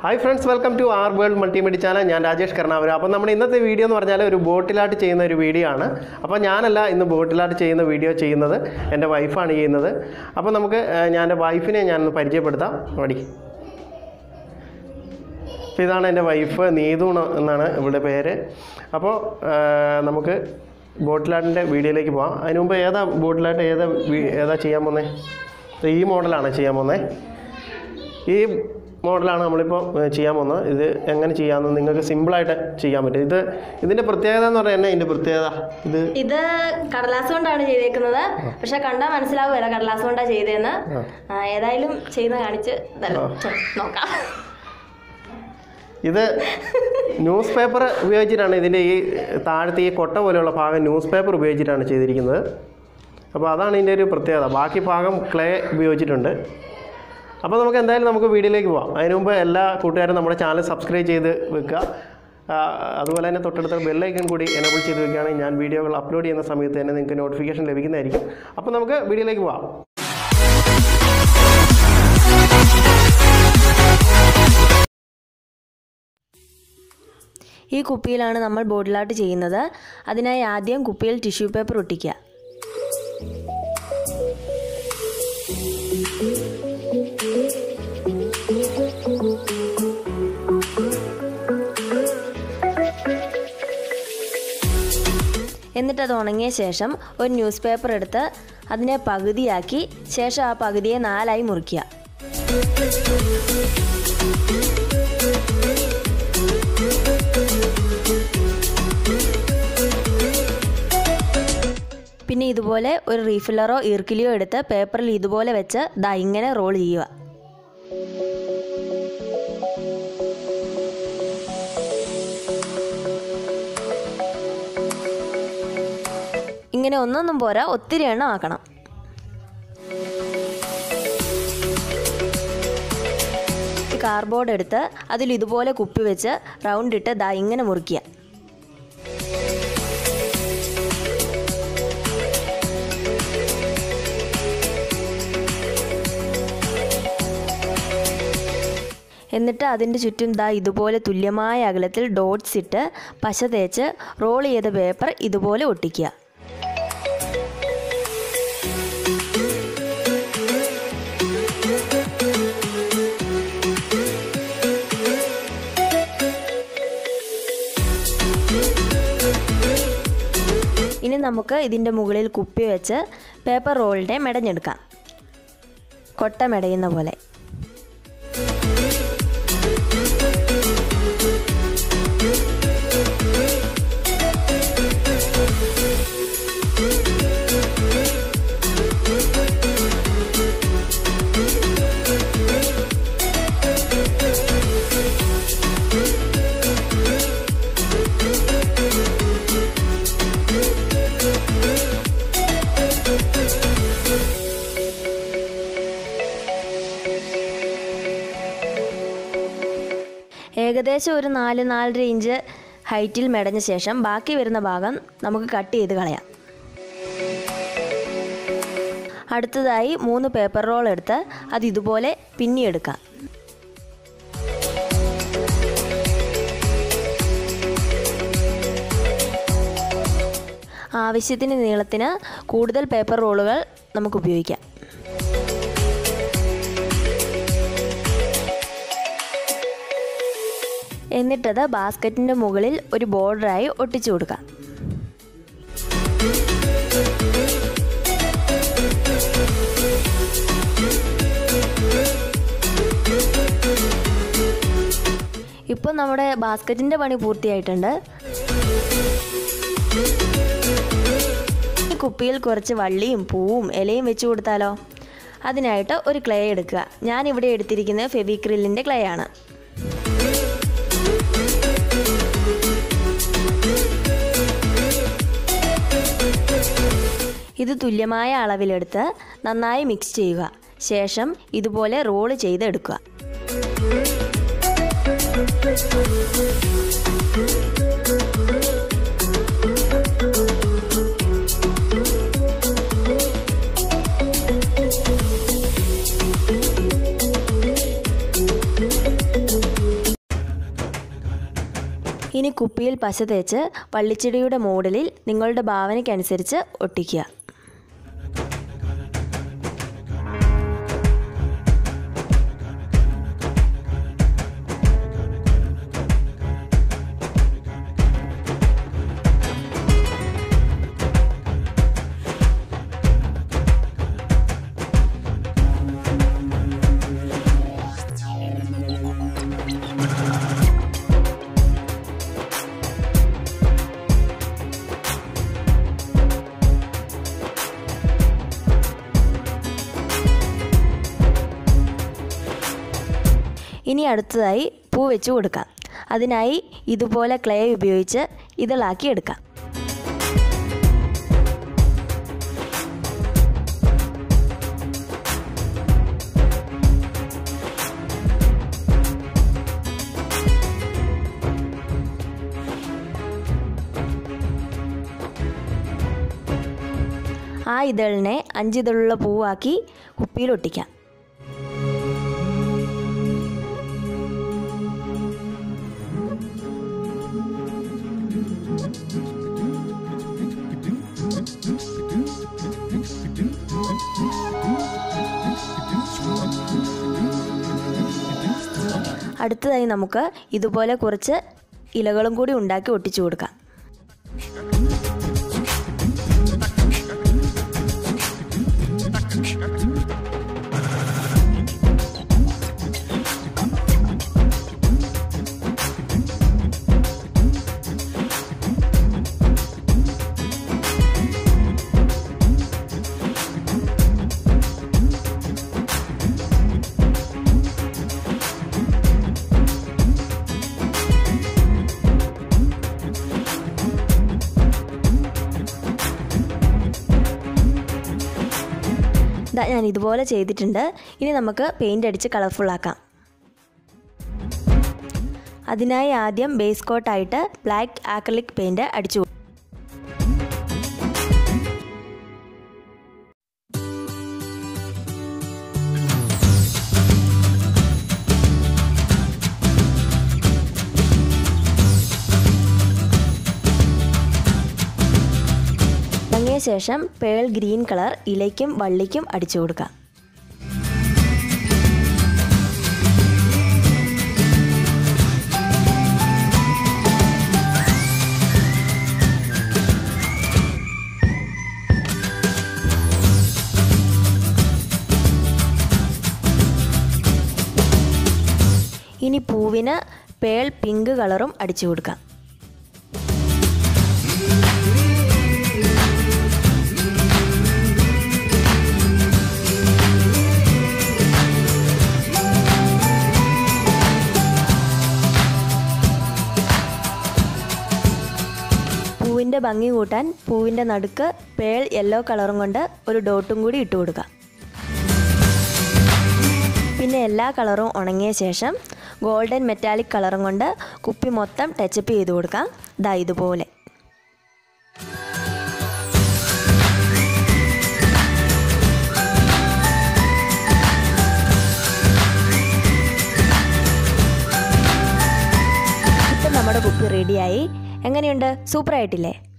Hi friends welcome to R world multimedia channel ഞാൻ രാജേഷ് കർണാവരം അപ്പോൾ നമ്മുടെ ഇന്നത്തെ വീഡിയോ എന്ന് പറഞ്ഞാൽ ഒരു ബോട്ടിലാട്ട് ചെയ്യുന്ന ഒരു വീഡിയോ ആണ് അപ്പോൾ ഞാനല്ല ഇന്ന് ബോട്ടിലാട്ട് ചെയ്യുന്ന വീഡിയോ ചെയ്യുന്നത് എൻ്റെ വൈഫാണ് ചെയ്യുന്നത് അപ്പോൾ നമുക്ക് ഏഹ്, ഞാൻ എൻ്റെ വൈഫിനെ ഞാനൊന്ന് പരിചയപ്പെടുത്താം മടി അപ്പോൾ ഇതാണ് എൻ്റെ വൈഫ് നീതൂണ എന്നാണ് ഇവിടെ പേര് അപ്പോൾ ഏഹ്, നമുക്ക് ബോട്ടിലാട്ടിൻ്റെ വീഡിയോയിലേക്ക് പോകാം അതിന് മുമ്പ് ഏതാ ബോട്ടിലാട്ട് ഏതാ വീ- ഏതാ ചെയ്യാൻ പോകുന്നത് ഈ മോഡലാണ് ചെയ്യാൻ പോകുന്നത് ഈ മോഡലാണ് നമ്മളിപ്പോൾ ഏഹ്, ചെയ്യാൻ പോകുന്നത് ഇത് എങ്ങനെ ചെയ്യാമെന്ന് നിങ്ങൾക്ക് സിമ്പിളായിട്ട് ചെയ്യാൻ പറ്റും ഇത് ഇതിൻ്റെ പ്രത്യേകത എന്ന് പറഞ്ഞാൽ എന്നാ ഇതിൻ്റെ പ്രത്യേകത ഇത് ഇത് കടലാസ് കൊണ്ടാണ് ചെയ്തേക്കുന്നത് പക്ഷെ കണ്ടാൽ മനസ്സിലാവുകയല്ല കടലാസ് കൊണ്ടാണ് ചെയ്തതെന്ന് ആ, ഏതായാലും ചെയ്ത് കാണിച്ച് ഇതല്ല, ചെ, നോക്കാം ഇത് ന്യൂസ് പേപ്പർ ഉപയോഗിച്ചിട്ടാണ് ഇതിൻ്റെ ഈ താഴത്തെ ഈ കൊട്ട പോലെയുള്ള ഭാഗം ന്യൂസ് പേപ്പർ ഉപയോഗിച്ചിട്ടാണ് ചെയ്തിരിക്കുന്നത് അപ്പോൾ അതാണ് ഇതിൻ്റെ ഒരു പ്രത്യേകത ബാക്കി ഭാഗം ക്ലേ ഉപയോഗിച്ചിട്ടുണ്ട് അപ്പോൾ നമുക്ക് എന്തായാലും നമുക്ക് വീഡിയോയിലേക്ക് പോകാം അതിന് മുമ്പ് എല്ലാ കൂട്ടുകാരും നമ്മുടെ ചാനൽ സബ്സ്ക്രൈബ് ചെയ്ത് വെക്കുക ആ, അതുപോലെ തന്നെ തൊട്ടടുത്ത ബെല്ലൈക്കൺ കൂടി എനേബിൾ ചെയ്ത് വെക്കുകയാണെങ്കിൽ ഞാൻ വീഡിയോകൾ അപ്ലോഡ് ചെയ്യുന്ന സമയത്ത് തന്നെ നിങ്ങൾക്ക് നോട്ടിഫിക്കേഷൻ ലഭിക്കുന്നതായിരിക്കും അപ്പോൾ നമുക്ക് വീഡിയോയിലേക്ക് പോകാം ഈ കുപ്പിയിലാണ് നമ്മൾ ബോട്ടിലാട്ട് ചെയ്യുന്നത് അതിനായി ആദ്യം കുപ്പിയിൽ ടിഷ്യൂ പേപ്പർ ഒട്ടിക്കുക എന്നിട്ട് അത് ഉണങ്ങിയ ശേഷം ഒരു ന്യൂസ് പേപ്പർ എടുത്ത് അതിനെ പകുതിയാക്കി ശേഷം ആ പകുതിയെ നാലായി മുറിക്കുക പിന്നെ ഇതുപോലെ ഒരു റീഫില്ലറോ ഈർക്കിലിയോ എടുത്ത് പേപ്പറിൽ ഇതുപോലെ വെച്ച് ദാ ഇങ്ങനെ റോൾ ചെയ്യുക ഇങ്ങനെ ഒന്നൊന്നും പോരാ ഒത്തിരി എണ്ണം ആക്കണം ഈ കാർഡ്ബോർഡ് എടുത്ത് അതിൽ ഇതുപോലെ കുപ്പി വെച്ച് റൗണ്ട് ഇട്ട് ദാ ഇങ്ങനെ മുറിക്കുക എന്നിട്ട് അതിൻ്റെ ചുറ്റും ദാ ഇതുപോലെ തുല്യമായ അകലത്തിൽ ഡോട്ട്സ് ഇട്ട് പശ തേച്ച് റോൾ ചെയ്ത പേപ്പർ ഇതുപോലെ ഒട്ടിക്കുക ഇനി നമുക്ക് ഇതിൻ്റെ മുകളിൽ കുപ്പി വെച്ച് പേപ്പർ റോളിൻ്റെ മെടഞ്ഞെടുക്കാം കൊട്ട മെടയുന്ന പോലെ ഏകദേശം ഒരു നാല് നാലര ഇഞ്ച് ഹൈറ്റിൽ മെടഞ്ഞ ശേഷം ബാക്കി വരുന്ന ഭാഗം നമുക്ക് കട്ട് ചെയ്ത് കളയാം അടുത്തതായി മൂന്ന് പേപ്പർ റോൾ എടുത്ത് അത് ഇതുപോലെ പിന്നിയെടുക്കാം ആവശ്യത്തിന് നീളത്തിന് കൂടുതൽ പേപ്പർ റോളുകൾ നമുക്ക് ഉപയോഗിക്കാം എന്നിട്ടത് ബാസ്ക്കറ്റിൻ്റെ മുകളിൽ ഒരു ബോർഡറായി ഒട്ടിച്ചു കൊടുക്കാം ഇപ്പോൾ നമ്മുടെ ബാസ്ക്കറ്റിൻ്റെ പണി പൂർത്തിയായിട്ടുണ്ട് ഈ കുപ്പിയിൽ കുറച്ച് വള്ളിയും പൂവും ഇലയും വെച്ച് കൊടുത്താലോ അതിനായിട്ട് ഒരു ക്ലേ എടുക്കുക ഞാൻ ഇവിടെ എടുത്തിരിക്കുന്നത് ഫെവിക്രിലിൻ്റെ ക്ലേ ആണ് ഇത് തുല്യമായ അളവിലെടുത്ത് നന്നായി മിക്സ് ചെയ്യുക ശേഷം ഇതുപോലെ റോള് ചെയ്തെടുക്കുക ഇനി കുപ്പിയിൽ പശ തേച്ച് വള്ളിച്ചെടിയുടെ മോഡലിൽ നിങ്ങളുടെ ഭാവനയ്ക്കനുസരിച്ച് ഒട്ടിക്കുക ഇനി അടുത്തതായി പൂ വെച്ച് കൊടുക്കാം അതിനായി ഇതുപോലെ ക്ലേ ഉപയോഗിച്ച് ഇതളാക്കി എടുക്കാം ആ ഇതളിനെ അഞ്ചിതളുള്ള പൂവാക്കി കുപ്പിയിൽ ഒട്ടിക്കാം അടുത്തതായി നമുക്ക് ഇതുപോലെ കുറച്ച് ഇലകളും കൂടി ഉണ്ടാക്കി ഒട്ടിച്ചു കൊടുക്കാം ദാ ഞാൻ ഇതുപോലെ ചെയ്തിട്ടുണ്ട് ഇനി നമുക്ക് പെയിൻ്റ് അടിച്ച് കളർഫുള്ളാക്കാം അതിനായി ആദ്യം ബേസ് കോട്ടായിട്ട് ബ്ലാക്ക് ആക്രലിക് പെയിൻറ് അടിച്ചു കൊടുക്കും. ഉണങ്ങിയ ശേഷം പേൾ ഗ്രീൻ കളർ ഇലയ്ക്കും വള്ളിക്കും അടിച്ചു കൊടുക്കാം ഇനി പൂവിന് പേൾ പിങ്ക് കളറും അടിച്ചു കൊടുക്കാം പൂവിൻ്റെ ഭംഗി കൂട്ടാൻ പൂവിൻ്റെ നടുക്ക് പേൾ യെല്ലോ കളറും കൊണ്ട് ഒരു ഡോട്ടും കൂടി ഇട്ട് കൊടുക്കാം പിന്നെ എല്ലാ കളറും ഉണങ്ങിയ ശേഷം ഗോൾഡൻ മെറ്റാലിക് കളറും കൊണ്ട് കുപ്പി മൊത്തം ടച്ചപ്പ് ചെയ്ത് കൊടുക്കാം ദാ ഇതുപോലെ ഇപ്പം നമ്മുടെ കുപ്പി റെഡിയായി എങ്ങനെയുണ്ട് സൂപ്പറായിട്ടില്ലേ